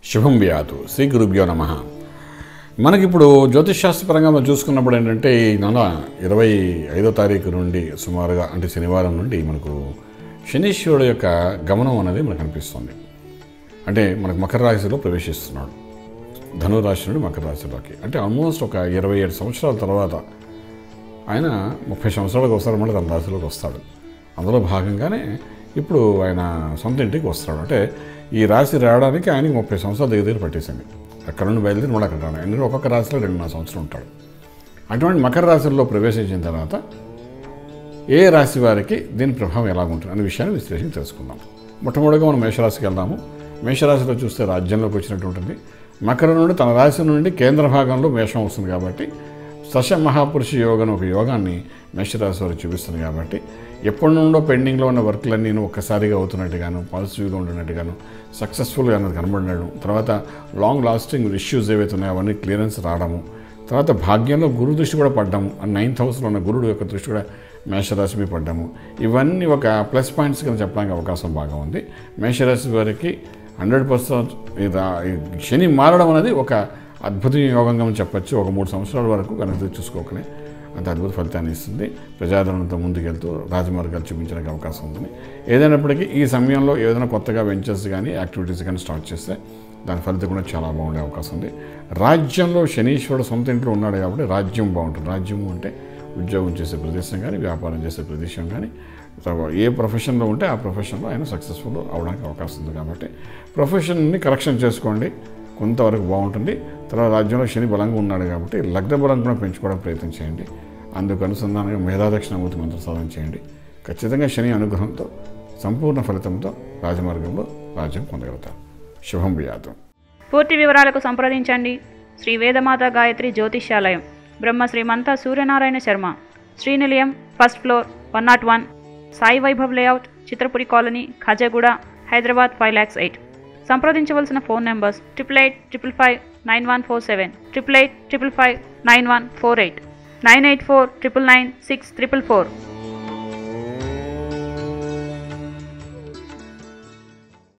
శుభం వ్యాతు శ్రీ గురుభ్యో నమ మనకిప్పుడు జ్యోతిష్ శాస్త్రపరంగా మనం చూసుకున్నప్పుడు ఏంటంటే ఈ నెల ఇరవై ఐదో తారీఖు నుండి సుమారుగా అంటే శనివారం నుండి మనకు శనీశ్వరుడు యొక్క గమనం అనేది మనకు కనిపిస్తుంది అంటే మనకు మకర రాశిలో ప్రవేశిస్తున్నాడు ధనురాశి నుండి మకర రాశిలోకి అంటే ఆల్మోస్ట్ ఒక ఇరవై ఏడు సంవత్సరాల తర్వాత ఆయన ముప్పై సంవత్సరాలకు వస్తాడు మళ్ళీ తన రాశిలోకి వస్తాడు అందులో భాగంగానే ఇప్పుడు ఆయన సొంత ఇంటికి వస్తాడు అంటే ఈ రాశి రావడానికి ఆయనకి ముప్పై సంవత్సరాల దగ్గర దగ్గర పట్టేసింది అక్కడ నుండి బయలుదేరి మళ్ళీ అక్కడ రాను ఎందుకంటే ఒక్కొక్క రాశిలో రెండున్నర సంవత్సరం ఉంటాడు అటువంటి మకర రాశిలో ప్రవేశించిన తర్వాత ఏ రాశి వారికి దీని ప్రభావం ఎలా ఉంటుంది అనే విషయాన్ని విశ్లేషణ తెలుసుకుందాం మొట్టమొదటిగా మనం మేషరాశికి వెళ్దాము మేషరాశిలో చూస్తే రాజ్యంలోకి వచ్చినటువంటిది మకరం నుండి తన రాశి నుండి కేంద్ర భాగంలో మేషం వస్తుంది కాబట్టి సశ మహాపురుష యోగం ఒక యోగాన్ని మేషరాశి వారికి చూపిస్తుంది కాబట్టి ఎప్పటి నుండో పెండింగ్లో ఉన్న వర్క్లన్నీ ఒక్కసారిగా అవుతున్నట్టుగాను పాజిటివ్గా ఉంటున్నట్టుగాను సక్సెస్ఫుల్గా అన్నది కనబడినాడు తర్వాత లాంగ్ లాస్టింగ్ ఇష్యూస్ ఏవైతే ఉన్నాయో అవన్నీ క్లియరెన్స్ రావడము తర్వాత భాగ్యంలో గురు దృష్టి కూడా పడ్డాము నైన్త్ హౌస్లో ఉన్న గురుడు యొక్క దృష్టి కూడా మేషరాశి మీద పడ్డాము ఇవన్నీ ఒక ప్లస్ పాయింట్స్ కింద చెప్పడానికి అవకాశం బాగా ఉంది మేషరాశి వారికి హండ్రెడ్ పర్సెంట్ శని మారడం అనేది ఒక అద్భుత యోగంగా మనం చెప్పచ్చు ఒక మూడు సంవత్సరాల వరకు కనుక చూసుకోకనే అంత అద్భుత ఫలితాన్ని ఇస్తుంది ప్రజాదరణతో ముందుకెళ్తూ రాజమార్గాలు చూపించడానికి అవకాశం ఉంటుంది ఏదైనప్పటికీ ఈ సమయంలో ఏదైనా కొత్తగా వెంచర్స్ కానీ యాక్టివిటీస్ కానీ స్టార్ట్ చేస్తే దాని ఫలితం కూడా చాలా బాగుండే అవకాశం ఉంది రాజ్యంలో శనీశ్వరుడు సొంత ఇంట్లో ఉన్నాడు కాబట్టి రాజ్యం బాగుంటుంది రాజ్యము అంటే ఉద్యోగం చేసే ప్రదేశం కానీ వ్యాపారం చేసే ప్రదేశం కానీ తర్వాత ఏ ప్రొఫెషన్లో ఉంటే ఆ ప్రొఫెషన్లో ఆయన సక్సెస్ఫుల్ అవడానికి అవకాశం ఉంది కాబట్టి ప్రొఫెషన్ని కరెక్షన్ చేసుకోండి కొంతవరకు బాగుంటుంది తర్వాత రాజ్యంలో శని బలంగా ఉన్నాడు కాబట్టి లగ్న బలం కూడా పెంచుకోవడానికి ప్రయత్నం చేయండి అందుకు అనుసంధానంగా మేధాదక్షిణామూర్తి మంత్ర సాధన చేయండి ఖచ్చితంగా శని అనుగ్రహంతో సంపూర్ణ ఫలితంతో రాజమార్గంలో రాజ్యం పొందగలుగుతారు శుభం వ్యాతం పూర్తి వివరాలకు సంప్రదించండి Shri Vedamata Gayatri Jyotishyalayam Brahma Srimantha Suryanarayana Sharma Srinilayam first floor one naught one Sai Vaibhav layout Chitrapuri colony Khajaguda Hyderabad five lakhs eight సంప్రదించవలసిన phone numbers triple eight triple five nine one four seven triple eight triple five nine one four eight nine eight four triple nine six triple four